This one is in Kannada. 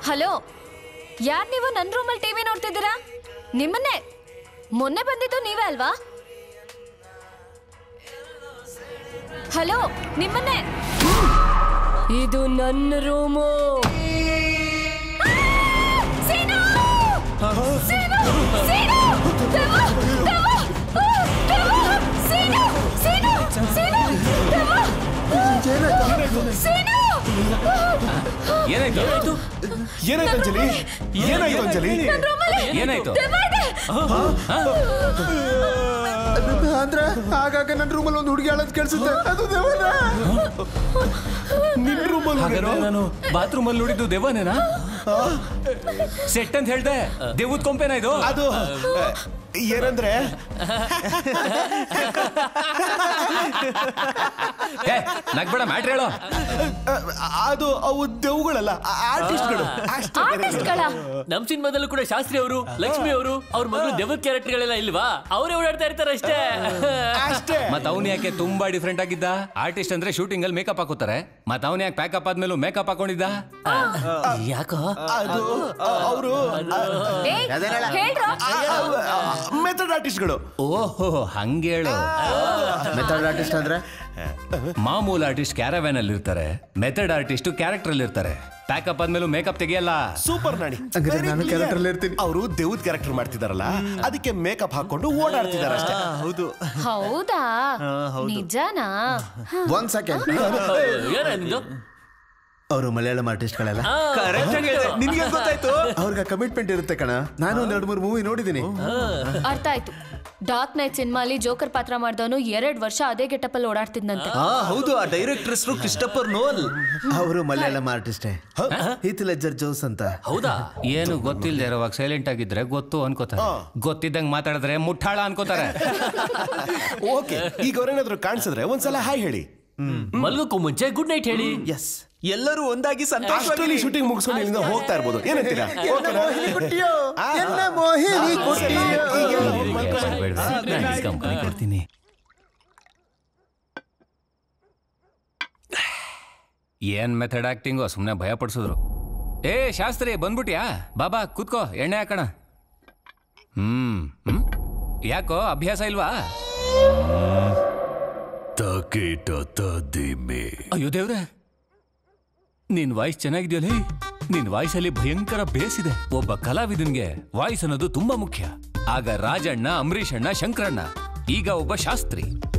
ಹಲೋ ಯಾರ್ ನೀವು ನನ್ನ ರೂಮಲ್ಲಿ ಟಿವಿ ನೋಡ್ತಿದ್ದೀರಾ ನಿಮ್ಮನ್ನೇ ಮೊನ್ನೆ ಬಂದಿದ್ದು ನೀವೇ ಅಲ್ವಾ ಹಲೋ ನಿಮ್ಮನ್ನೇ ಇದು ನನ್ನ ರೂಮು ಸೀನು! ಸೀನು! ಸೀನು! ದೆವ್ವ! ದೆವ್ವ! ಆ, ದೆವ್ವ! ಸೀನು! ಸೀನು! ಸೀನು! ದೆವ್ವ! ಸೀನು! ಏನಾಯ್ತು ಏನಾಯ್ತು ಅಂಜಲಿ ಏನಾಯ್ತು ಅಂಜಲಿ ನನ್ ರೂಮಲ್ಲಿ ಏನಾಯ್ತು ದೆವ್ವ ಇದೆ! ಅಂದ್ರೆ ಆಗಾಗ ನನ್ನ ರೂಮಲ್ಲಿ ಒಂದು ಹುಡುಗಿ ಹೇಳೋದು ಕೇಳಿಸುತ್ತೆ ಅದು ದೇವನ ನಿನ್ ರೂಮಲ್ಲಿ ಹಾಗಾದ್ರೆ ನಾನು ಬಾತ್ರೂಮ್ ಅಲ್ಲಿ ನೋಡಿದ್ದು ದೆವ್ವನೇನಾ ಸೆಟ್ ಅಂತ ಹೇಳ್ದೆ ದೇವದ್ ಕೊಂಪೇನಾ ಇದು ಅದು ಏನಂದ್ರೆ ಏ, ನಗ್ಬೇಡ ಮ್ಯಾಟ್ರ್ ಹೇಳೋ ಅದು ಅವು ದೆವ್ಗಳಲ್ಲ ಆರ್ಟಿಸ್ಟ್ಗಳು ಆರ್ಟಿಸ್ಟ್ಗಳ ನಮ್ ಸಿನಿಮಾದಲ್ಲೂ ಕೂಡ ಶಾಸ್ತ್ರಿ ಅವರು ಲಕ್ಷ್ಮಿ ಅವರು ಅವ್ರ ಮಗಳು ದೆವ್ವ ಕ್ಯಾರೆಕ್ಟರ್ಗಳೆಲ್ಲ ಇಲ್ವಾ ಅವರೇ ಓಡಾಡ್ತಾ ಇರ್ತಾರೆ ಅಷ್ಟೇ ಅಷ್ಟೇ ಮತ್ ಅವ್ನ್ ಯಾಕೆ ತುಂಬಾ ಡಿಫ್ರೆಂಟ್ ಆಗಿದ್ದ ಆರ್ಟಿಸ್ಟ್ ಅಂದ್ರೆ ಶೂಟಿಂಗ್ ಅಲ್ಲಿ ಮೇಕಪ್ ಹಾಕೋತಾರೆ ಮತ್ ಅವ್ನ್ ಯಾಕೆ ಪ್ಯಾಕಪ್ ಆದ್ಮೇಲೂ ಮೇಕಪ್ ಹಾಕೊಂಡಿದ್ದ ಯಾಕೋ ಅದು ಅವರು ಏಯ್, ಹೇಳ್ರೋ ಮೆಥಡ್ ಆರ್ಟಿಸ್ಟ್ಗಳು ಓಹೋ ಹಂಗೇಳು ಮೆಥಡ್ ಆರ್ಟಿಸ್ಟ್ ಅಂದ್ರೆ ಮಾಮೂಲ್ ಆರ್ಟಿಸ್ಟ್ ಕ್ಯಾರವ್ಯಾನ್ ಅಲ್ಲಿ ಇರ್ತಾರೆ ಮೆಥಡ್ ಆರ್ಟಿಸ್ಟ್ ಕ್ಯಾರೆಕ್ಟರ್ ಅಲ್ಲಿ ಇರ್ತಾರೆ ಪ್ಯಾಕಪ್ ಆದ್ಮೇಲೂ ಮೇಕಪ್ ತೆಗಿಯಲ್ಲ ಸೂಪರ್ ನಾಣಿ ಹಂಗಾರೆ ನಾನು character ಅಲ್ಲಿ ಇರ್ತೀನಿ. ಅವರು ದೇವ್ದ ಕ್ಯಾರೆಕ್ಟರ್ ಮಾಡ್ತಿದಾರಲ್ಲ ಅದಕ್ಕೆ ಮೇಕಪ್ ಹಾಕೊಂಡು ಓಡಾಡ್ತಿದಾರೆ ಅಷ್ಟೇ ಹೌದು ಹೌದಾ ನಿಜನಾ ಒಂದ್ ಸೆಕೆಂಡ್ ಏನ ನಿಂದು ಅವರು ಮಲಯಾಳಂ ಆರ್ಟಿಸ್ಟ್ಗಳೆಲ್ಲ ನಿನ್ಗೆ ಗೊತ್ತಾಯ್ತು ಅವ್ರಿಗೆ ಕಮಿಟ್ಮೆಂಟ್ ಇರುತ್ತೆ ಕಣ ನಾನು ಒಂದ್ ಎರಡು ಮೂರು ಮೂವಿ ನೋಡಿದ್ದೀನಿ ಅರ್ಥ ಆಯ್ತು ಡಾರ್ಕ್ ನೈಟ್ ಸಿನಿಮಾಲಿ ಜೋಕರ್ ಪಾತ್ರ ಮಾಡ್ದವನು ಎರಡ್ ವರ್ಷ ಅದೇ ಗೆಟಪಲ್ಲಿ ಓಡಾಡ್ತಿದ್ನಂತೆ ಹಾ ಹೌದು ಆ ಡೈರೆಕ್ಟರ್ ಹೆಸರು ಕ್ರಿಸ್ಟಫರ್ ನೋಲ್ ಅವರು ಮಲಯಾಳಂ ಆರ್ಟಿಸ್ಟೇ ಹೀತ್ ಲೆಜರ್ ಜೋಸ್ ಅಂತ ಹೌದಾ ಏನು ಗೊತ್ತಿಲ್ಲದೆ ಇರೋವಾಗ ಸೈಲೆಂಟ್ ಆಗಿದ್ರೆ ಗೊತ್ತು ಅನ್ಕೋತಾರೆ ಗೊತ್ತಿದ್ದಂಗ್ ಮಾತಾಡಿದ್ರೆ ಮುಟ್ಟಾಳ ಅನ್ಕೋತಾರೆ ಓಕೆ ಈಗ ಅವ್ರೇನಾದ್ರು ಕಾಣಿಸಿದ್ರೆ ಒಂದ್ಸಲ ಹಾಯ್ ಹೇಳಿ ಮಲ್ಗೋಕ್ಕೂ ಮುಂಚೆ ಗುಡ್ ನೈಟ್ ಹೇಳಿ ಎಸ್ ಎಲ್ಲರೂ ಒಂದಾಗಿ ಅಷ್ಟರಲ್ಲಿ ಸಂತೋಷವಾಗಿ ಶೂಟಿಂಗ್ ಮುಗಿಸ್ಕೊಂಡು ಇಲ್ಲಿಂದ ಹೋಗ್ತಾ ಇರ್ಬೋದು ಏನಂತೀರಾ ಓಕೆನಾ? ಎನ್ನ ಮೋಹಿನಿ ಕುಟ್ಟಿಯೋ. ಕಂಪನಿ ಕೊಡ್ತೀನಿ ಏನ್ ಮೆಥಡ್ ಆಕ್ಟಿಂಗು ಸುಮ್ಮನೆ ಭಯ ಪಡಿಸಿದ್ರು ಏ ಶಾಸ್ತ್ರಿ ಬಂದ್ಬಿಟ್ಯಾ ಬಾಬಾ ಕೂತ್ಕೋ ಎಣ್ಣೆ ಹಾಕೋಣ ಹ್ಮ್ ಹ್ಮ್ ಯಾಕೋ ಅಭ್ಯಾಸ ಇಲ್ವಾ ತಕೀಟ ತದಿಮೆ ಅಯ್ಯೋ ದೇವ್ರೆ ನಿನ್ ವಾಯ್ಸ್ ಚೆನ್ನಾಗಿದೆಯಲ್ಲೇ ನಿನ್ ವಾಯ್ಸಲ್ಲಿ ಭಯಂಕರ ಬೇಸಿದೆ ಒಬ್ಬ ಕಲಾವಿದನ್ಗೆ ವಾಯ್ಸ್ ಅನ್ನೋದು ತುಂಬಾ ಮುಖ್ಯ ಆಗ ರಾಜಣ್ಣ ಅಂಬರೀಷ್ ಅಣ್ಣ ಶಂಕರಣ್ಣ ಈಗ ಒಬ್ಬ ಶಾಸ್ತ್ರಿ